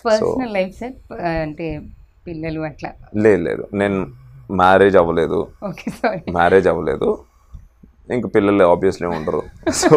Personal life sir అంటే పిల్లలు అట్లా లేదు లేదు నేను మ్యారేజ్ అవ్వలేదు ఓకే సారీ మ్యారేజ్ అవ్వలేదు ఇంక పిల్లలు ఆబ్వియస్లీ ఉండరు సో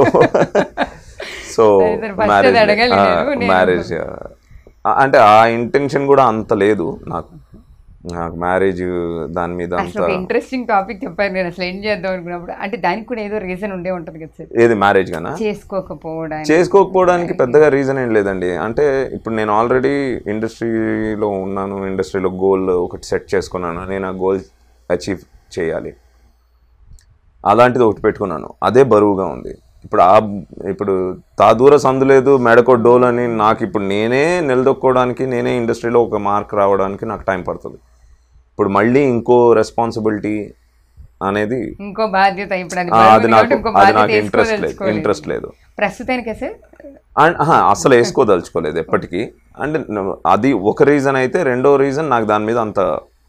సో సరే, సరే, first అది అడగాలి నేను. నేను- మ్యారేజ్ అంటే ఆ ఇంటెన్షన్ కూడా అంత లేదు నాకు నాకు మ్యారేజ్ దాని మీద అసలు అంత ఒక ఇంట్రెస్టింగ్ టాపిక్ చెప్పారు నేను అసలు ఏం చేద్దాం అనుకున్నప్పుడు అంటే దానికి కూడా ఏదో రీజన్ ఉండే ఉంటుంది కదా సార్ ఏది మ్యారేజ్ గానా చేసుకోకపోవడానికి చేసుకోకపోవడానికి పెద్దగా రీజన్ ఏం లేదండి అంటే ఇప్పుడు నేను ఆల్రెడీ ఇండస్ట్రీలో ఉన్నాను ఇండస్ట్రీలో గోల్ ఒకటి సెట్ చేసుకున్నాను నేను ఆ గోల్ అచీవ్ చేయాలి అలాంటిది ఒకటి పెట్టుకున్నాను అదే బరువుగా ఉంది ఇప్పుడు ఆ ఇప్పుడు తా దూర సందు లేదు మెడకో డోల్ అని నాకు ఇప్పుడు నేనే నిలదొక్కోవడానికి నేనే ఇండస్ట్రీలో ఒక మార్క్ రావడానికి నాకు టైం పడుతుంది ఇప్పుడు మళ్ళీ ఇంకో రెస్పాన్సిబిలిటీ అనేది ఇంకో బాధ్యత ఇప్పుడు అది ఆ, బరువు అది ఉంది నాకు కాబట్టి ఇంకో అది బాధ్యత నాకు ఇంట్రెస్ట్ లేదు వేసుకోదలుచుకోలేదు. ఇంట్రెస్ట్ లేదు ప్రస్తుతానికే సార్ అండ్ ఆహా, అసలు వేసుకోదలుచుకోలేదు ఎప్పటికీ అంటే న- అది ఒక రీజన్ అయితే రెండో రీజన్ నాకు దాని మీద అంత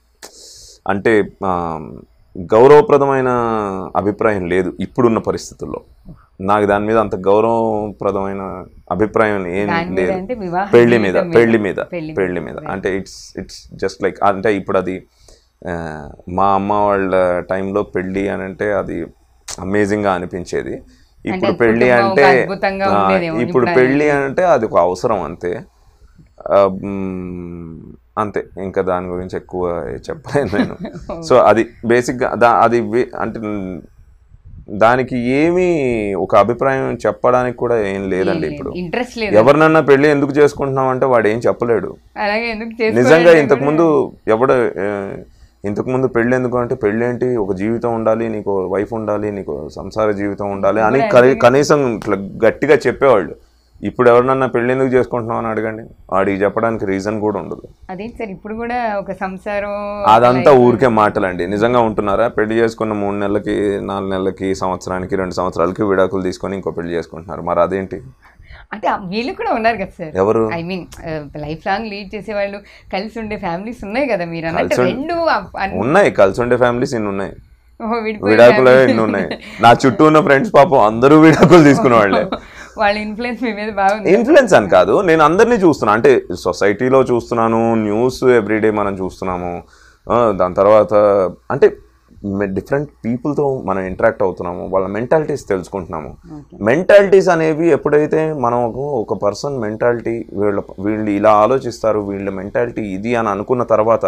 అంటే ఆ, గౌరవప్రదమైన అభిప్రాయం లేదు ఇప్పుడున్న పరిస్థితుల్లో నాకు దాని మీద అంత గౌరవప్రదమైన అభిప్రాయం ఏం దాని మీద లేదు అంటే వివాహ పెళ్లి మీద జీవితం పెళ్లి మీద పెళ్లి పెళ్లి మీద అంటే ఇట్స్ ఇట్స్ జస్ట్ లైక్ అంటే ఇప్పుడు అది ఆ, మా అమ్మ వాళ్ళ టైంలో పెళ్ళి అని అంటే అది అమేజింగ్గా అనిపించేది ఇప్పుడు అది పెళ్ళి కుటుంబం ఒక అంటే అద్భుతంగా ఆ, ఉండేదేమో. ఇప్పుడు ఇప్పుడు పెళ్ళి అంటే అది ఒక అవసరం అంతే ఆ, మ్, అంతే ఇంకా దాని గురించి ఎక్కువ చెప్పలేను నేను సో అది బేసిక్గా దా అది వే- అంటే మ్, దానికి ఏమీ ఒక అభిప్రాయం చెప్పడానికి కూడా ఏం లేదండి ఇప్పుడు ఇంట్రెస్ట్ లేదు ఎవరినన్నా పెళ్లి ఎందుకు చేసుకుంటున్నాం అంటే వాడు ఏం చెప్పలేడు అలాగే ఎందుకు నిజంగా చేసుకోవాలంటే ఇంతకు ముందు ఎవడ ఆ, ఇంతకు ముందు పెళ్ళి ఎందుకు అంటే పెళ్ళి ఏంటి ఒక జీవితం ఉండాలి నీకు వైఫ్ ఉండాలి నీకు సంసార జీవితం ఉండాలి అని కని- కనీసం ఇట్లా గట్టిగా చెప్పేవాళ్ళు ఇప్పుడు ఎవరినన్నా పెళ్ళి ఎందుకు చేసుకుంటున్నాం అని అడగండి వాడికి చెప్పడానికి రీజన్ కూడా ఉండదు అదేంటి సార్ ఇప్పుడు కూడా ఒక సంసారం అదంతా ఊరికే మాటలండి నిజంగా ఉంటున్నారా పెళ్లి చేసుకున్న మూడు నెలలకి నాలుగు నెలలకి సంవత్సరానికి రెండు సంవత్సరాలకి విడాకులు తీసుకొని ఇంకో పెళ్లి చేసుకుంటున్నారు మరి అదేంటి అంటే ఆ వీళ్ళు కూడా ఉన్నారు కదా సార్ ఎవరు I mean life long lead చేసే వాళ్ళు కలిసి ఉండే ఫ్యామిలీస్ ఉన్నాయి కదా మీరు అన్నట్టు కలిసి ఉండే- రెండు అప్- అన్- ఉన్నాయి కలిసి ఉండే ఫ్యామిలీస్ ఇన్ని ఉన్నాయి ఓహో, విడిపోయిన విడాకులు families. ఎన్ని ఉన్నాయి నా చుట్టూ ఉన్న ఫ్రెండ్స్ పాపం అందరూ విడాకులు తీసుకునే వాళ్ళే వాళ్ళ ఇన్ఫ్లుయెన్స్ మీ మీద బాగుంది ఇన్ఫ్లుయెన్స్ అని కాదు నేను అందరినీ చూస్తున్నా అంటే సొసైటీలో చూస్తున్నాను న్యూస్ ఎవ్రీడే మనం చూస్తున్నాము ఆ, దాని తర్వాత అంటే డిఫరెంట్ పీపుల్తో మనం ఇంటరాక్ట్ అవుతున్నాము వాళ్ళ మెంటాలిటీస్ తెలుసుకుంటున్నాము మెంటాలిటీస్ అనేవి ఎప్పుడైతే మనం ఒక- ఒక పర్సన్ మెంటాలిటీ వీళ్ళ వీళ్ళు ఇలా ఆలోచిస్తారు వీళ్ళ మెంటాలిటీ ఇది అని అనుకున్న తర్వాత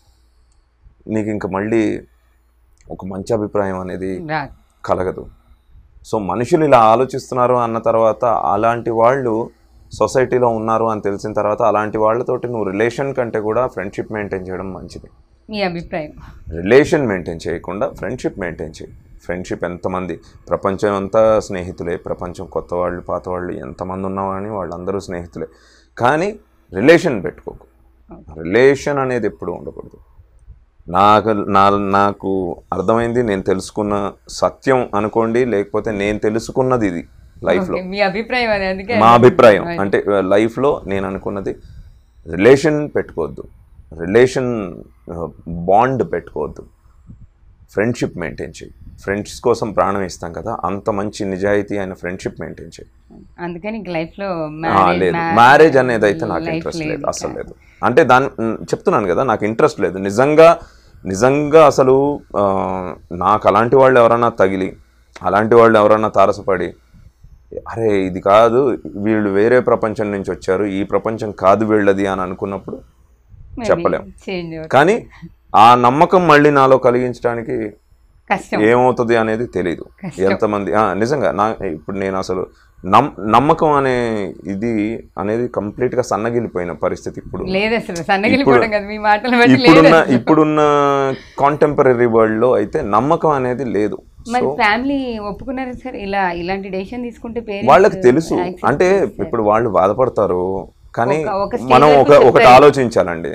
నీకు ఇంక మళ్ళీ ఒక మంచి అభిప్రాయం అనేది రా కలగదు సో మనుషులు ఇలా ఆలోచిస్తున్నారు అన్న తర్వాత అలాంటి వాళ్ళు సొసైటీలో ఉన్నారు అని తెలిసిన తర్వాత అలాంటి వాళ్ళతోటి నువ్వు రిలేషన్ కంటే కూడా ఫ్రెండ్షిప్ మెయింటైన్ చేయడం మంచిది మీ అభిప్రాయం రిలేషన్ మెయింటైన్ చేయకుండా ఫ్రెండ్షిప్ మెయింటైన్ చేయి ఫ్రెండ్షిప్ ఎంతమంది ప్రపంచం అంతా స్నేహితులే ప్రపంచం కొత్త వాళ్ళు పాత వాళ్ళు ఎంతమంది ఉన్నామని వాళ్ళందరూ స్నేహితులే కానీ రిలేషన్ పెట్టుకోకు రిలేషన్ అనేది ఎప్పుడు ఉండకూడదు నాకు నా నాకు అర్థమైంది నేను తెలుసుకున్న సత్యం అనుకోండి లేకపోతే నేను తెలుసుకున్నది ఇది లైఫ్లో Okay, మీ అభిప్రాయం అది అందుకే మా అభిప్రాయం అంటే లైఫ్లో నేను అనుకున్నది రిలేషన్ పెట్టుకోవద్దు రిలేషన్ బాండ్ పెట్టుకోవద్దు ఫ్రెండ్షిప్ మెయింటైన్ చేయి ఫ్రెండ్స్ కోసం ప్రాణం ఇస్తాం కదా అంత మంచి నిజాయితీ అయిన ఫ్రెండ్షిప్ మెయింటైన్ చేయి అందుకని లైఫ్ లో ఆ, లేదు మ్యారేజ్ అనేది అయితే నాకు ఇంట్రెస్ట్ లేదు అసలు లేదు అంటే దాని మ్, చెప్తున్నాను కదా నాకు ఇంట్రెస్ట్ లేదు నిజంగా నిజంగా అసలు ఆ, నాకు అలాంటి వాళ్ళు ఎవరన్నా తగిలి అలాంటి వాళ్ళు ఎవరన్నా తారసపడి అరే ఇది కాదు వీళ్ళు వేరే ప్రపంచం నుంచి వచ్చారు ఈ ప్రపంచం కాదు వీళ్ళది అని అనుకున్నప్పుడు చెప్పలేం చేంజ్ కానీ ఆ నమ్మకం మళ్ళీ నాలో కలిగించడానికి కష్టం ఏమవుతుంది అనేది తెలియదు ఎంతమంది ఆ, నిజంగా నా ఇప్పుడు నేను అసలు నమ్ నమ్మకం అనే ఇది అనేది complete గా సన్నగిలిపోయిన పరిస్థితి ఇప్పుడు లేదు అసలు సన్నగిలిపోవడం కదా మీ మాటలు బట్టి లేదు ఇప్పుడున్న ఇప్పుడున్న కాంటెంపరీ వరల్డ్ లో అయితే నమ్మకం అనేది లేదు మరి ఫ్యామిలీ ఒప్పుకున్నారు సార్ ఇలా ఇలాంటి డెసిషన్ తీసుకుంటే పేరెంట్స్ వాళ్ళకి తెలుసు అంటే ఇప్పుడు వాళ్ళు బాధపడతారు కానీ ఒక- ఒక stage మనం వరకు ఒక ఒకటి చెప్తారు. ఆలోచించాలండి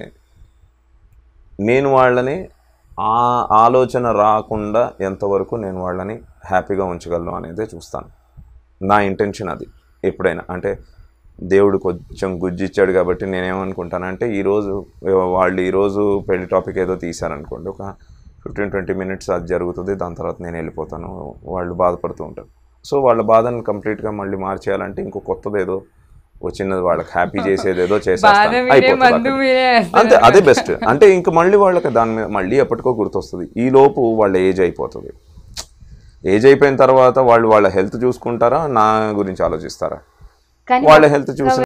నేను వాళ్ళని ఆ ఆలోచన రాకుండా ఎంతవరకు నేను వాళ్ళని హ్యాపీగా ఉంచగలను అనేదే చూస్తాను నా ఇంటెన్షన్ అది ఎప్పుడైనా అంటే దేవుడు కొంచెం గుజ్జిచ్చాడు కాబట్టి నేనేమనుకుంటానంటే ఈరోజు వాళ్ళు ఈరోజు పెళ్లి టాపిక్ ఏదో తీశారనుకోండి ఒక ఫిఫ్టీన్ ట్వంటీ మినిట్స్ అది జరుగుతుంది దాని తర్వాత నేను వెళ్ళిపోతాను వాళ్ళు బాధపడుతూ ఉంటారు సో వాళ్ళ బాధను కంప్లీట్గా మళ్ళీ మార్చేయాలంటే ఇంకో కొత్తది ఏదో ఓ చిన్నది వాళ్ళకి హ్యాపీ చేసేది ఏదో బాధ చేసేస్తాను మీరే అయిపోతుంది మందు అక్కడ. మీరే వేస్తారు. అంతే అదే బెస్ట్ అంటే ఇంకా మళ్ళీ వాళ్ళకి దాని మీద మళ్ళీ ఎప్పటికో గుర్తొస్తుంది ఈ లోపు వాళ్ళ ఏజ్ అయిపోతుంది ఏజ్ అయిపోయిన తర్వాత వాళ్ళు వాళ్ళ హెల్త్ చూసుకుంటారా నా గురించి ఆలోచిస్తారా కానీ వాళ్ళ హెల్త్ చూసిన